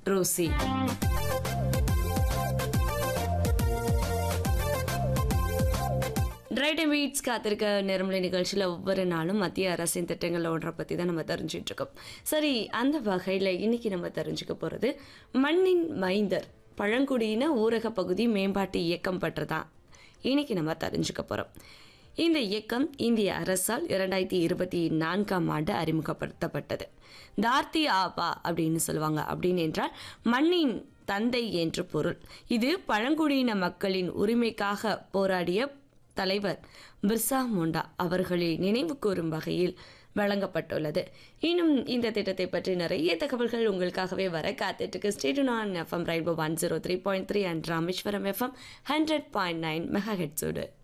Rousey right and weeds காத்திருக்க நேரமலை நிகழ்ச்சியில் ஒவ்வொரு நாளும் மத்திய அரசின் திட்டங்கள் ஒன்றை பற்றி தான் நம்ம தெரிஞ்சுட்டு இருக்கோம் சரி அந்த வகையில் இன்னைக்கு நம்ம தெரிஞ்சுக்க போகிறது மண்ணின் மைந்தர் பழங்குடியின ஊரக பகுதி மேம்பாட்டு இயக்கம் பற்றி தான் இன்னைக்கு நம்ம தெரிஞ்சுக்க போகிறோம் இந்த இயக்கம் இந்திய அரசால் இரண்டாயிரத்தி இருபத்தி நான்காம் ஆண்டு அறிமுகப்படுத்தப்பட்டது தார்த்தி ஆபா அப்படின்னு சொல்லுவாங்க அப்படின்னு என்றால் மண்ணின் தந்தை என்று பொருள் இது பழங்குடியின மக்களின் உரிமைக்காக போராடிய தலைவர் பிர்சா முண்டா அவர்களை நினைவு கூறும் வகையில் வழங்கப்பட்டுள்ளது இன்னும் இந்த திட்டத்தை பற்றி நிறைய தகவல்கள் உங்களுக்காகவே வர காத்துட்டு ஸ்டேடுனான் FM rainbow one zero three point three and Rameswaram FM hundred point nine mega ஹெட்ஸோடு